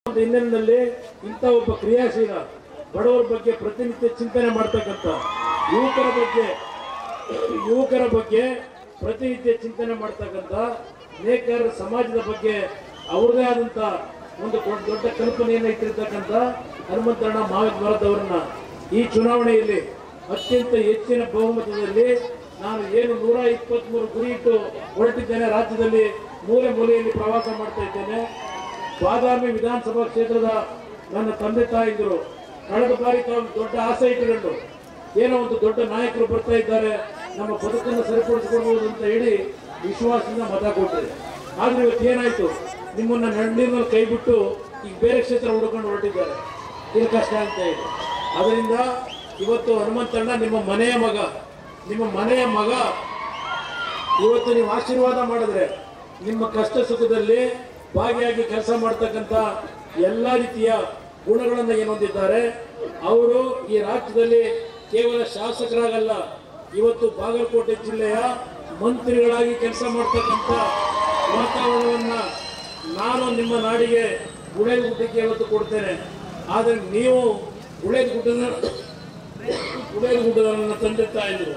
ಒಂದು ಹಿನ್ನೆಲೆಯಲ್ಲಿ ಇಂಥ ಒಬ್ಬ ಕ್ರಿಯಾಶೀಲ ಬಡವರ ಬಗ್ಗೆ ಪ್ರತಿನಿತ್ಯ ಚಿಂತನೆ ಮಾಡ್ತಕ್ಕಂಥ ಯುವಕರ ಬಗ್ಗೆ ಯುವಕರ ಬಗ್ಗೆ ಪ್ರತಿನಿತ್ಯ ಚಿಂತನೆ ಮಾಡ್ತಕ್ಕಂಥ ನೇಕಾರ ಸಮಾಜದ ಬಗ್ಗೆ ಅವ್ರದೇ ಆದಂಥ ಒಂದು ದೊಡ್ಡ ದೊಡ್ಡ ಕಲ್ಪನೆಯನ್ನು ಇಟ್ಟಿರ್ತಕ್ಕಂಥ ಹನುಮಂತಣ್ಣ ಮಾವಿತ್ ಅವರನ್ನ ಈ ಚುನಾವಣೆಯಲ್ಲಿ ಅತ್ಯಂತ ಹೆಚ್ಚಿನ ಬಹುಮತದಲ್ಲಿ ನಾನು ಏನು ನೂರ ಇಪ್ಪತ್ಮೂರು ಗುರಿ ಇಟ್ಟು ಹೊರಟಿದ್ದೇನೆ ರಾಜ್ಯದಲ್ಲಿ ಮೂಲೆ ಮೂಲೆಯಲ್ಲಿ ಪ್ರವಾಸ ಮಾಡ್ತಾ ಇದ್ದೇನೆ ಬಾದಾಮಿ ವಿಧಾನಸಭಾ ಕ್ಷೇತ್ರದ ನನ್ನ ತಂದೆ ತಾಯಿದ್ರು ಕಳೆದ ಬಾರಿ ತಾವು ದೊಡ್ಡ ಆಸೆ ಇಟ್ಟುಕೊಂಡು ಏನೋ ಒಂದು ದೊಡ್ಡ ನಾಯಕರು ಬರ್ತಾ ಇದ್ದಾರೆ ನಮ್ಮ ಬದುಕನ್ನು ಸರಿಪಡಿಸಿಕೊಳ್ಬಹುದು ಅಂತ ಹೇಳಿ ವಿಶ್ವಾಸದಿಂದ ಮತ ಕೊಟ್ಟಿದೆ ಆದ್ರೆ ಇವತ್ತು ಏನಾಯ್ತು ನಿಮ್ಮನ್ನ ನಡ್ಲಿನಲ್ಲಿ ಕೈ ಬಿಟ್ಟು ಈಗ ಬೇರೆ ಕ್ಷೇತ್ರ ಹುಡ್ಕೊಂಡು ಹೊರಟಿದ್ದಾರೆ ಇದು ಕಷ್ಟ ಅಂತ ಇದೆ ಅದರಿಂದ ಇವತ್ತು ಹನುಮಂತಣ್ಣ ನಿಮ್ಮ ಮನೆಯ ಮಗ ನಿಮ್ಮ ಮನೆಯ ಮಗ ಇವತ್ತು ನೀವು ಆಶೀರ್ವಾದ ಮಾಡಿದ್ರೆ ನಿಮ್ಮ ಕಷ್ಟ ಸುಖದಲ್ಲಿ ಭಾಗಿಯಾಗಿ ಕೆಲಸ ಮಾಡ್ತಕ್ಕಂಥ ಎಲ್ಲ ರೀತಿಯ ಗುಣಗಳನ್ನು ಏನು ಹೊಂದಿದ್ದಾರೆ ಅವರು ಈ ರಾಜ್ಯದಲ್ಲಿ ಕೇವಲ ಶಾಸಕರಾಗಲ್ಲ ಇವತ್ತು ಬಾಗಲಕೋಟೆ ಜಿಲ್ಲೆಯ ಮಂತ್ರಿಗಳಾಗಿ ಕೆಲಸ ಮಾಡ್ತಕ್ಕಂಥ ವಾತಾವರಣವನ್ನ ನಾನು ನಿಮ್ಮ ನಾಡಿಗೆ ಗುಳೇದ ಗುಡ್ಡಕ್ಕೆ ಇವತ್ತು ಕೊಡ್ತೇನೆ ಆದರೆ ನೀವು ಗುಳೇದ ಗುಡ್ಡದ ಗುಳೇದ ಗುಡ್ಡದ ನನ್ನ ತಂದೆ ತಾಯಿದ್ರು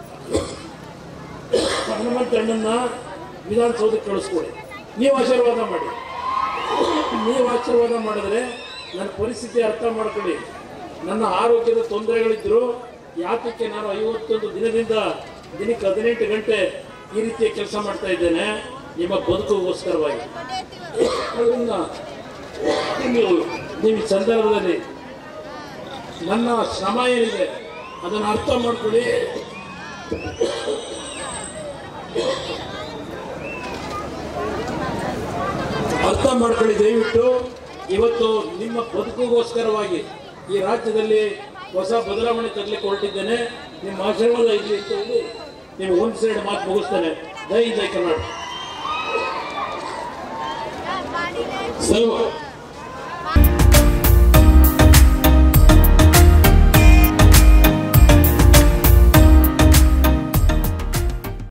ಹನುಮಂತಣ್ಣನ ವಿಧಾನಸೌಧಕ್ಕೆ ಕಳಿಸ್ಕೊಡಿ ನೀವು ಆಶೀರ್ವಾದ ಮಾಡಿ ನೀವು ಆಶೀರ್ವಾದ ಮಾಡಿದ್ರೆ ನನ್ನ ಪರಿಸ್ಥಿತಿ ಅರ್ಥ ಮಾಡ್ಕೊಳ್ಳಿ ನನ್ನ ಆರೋಗ್ಯದ ತೊಂದರೆಗಳಿದ್ರು ಯಾತಕ್ಕೆ ನಾನು ಐವತ್ತೊಂದು ದಿನದಿಂದ ದಿನಕ್ಕೆ ಹದಿನೆಂಟು ಗಂಟೆ ಈ ರೀತಿಯ ಕೆಲಸ ಮಾಡ್ತಾ ಇದ್ದೇನೆ ನಿಮ್ಮ ಬದುಕಿಗೋಸ್ಕರವಾಗಿ ಅದರಿಂದ ನೀವು ನೀವು ಈ ಸಂದರ್ಭದಲ್ಲಿ ನನ್ನ ಶ್ರಮ ಏನಿದೆ ಅದನ್ನು ಅರ್ಥ ಮಾಡ್ಕೊಳ್ಳಿ ಅರ್ಥ ಮಾಡ್ಕೊಳ್ಳಿ ದಯವಿಟ್ಟು ಇವತ್ತು ನಿಮ್ಮ ಬದುಕಿಗೋಸ್ಕರವಾಗಿ ಈ ರಾಜ್ಯದಲ್ಲಿ ಹೊಸ ಬದಲಾವಣೆ ತರಲಿಕ್ಕೆ ಹೊರಟಿದ್ದೇನೆ ನಿಮ್ಮ ಆಶೀರ್ವಾದ ಇಲ್ಲಿ ಅಂತ ಹೇಳಿ ನೀವು ಒಂದು ಸೈಡ್ ಮಾತು ಮುಗಿಸ್ತೇನೆ ಜೈ ಜೈ ಕರ್ನಾಟಕ ಮಾಡಿದೆ ಸಲ್ವ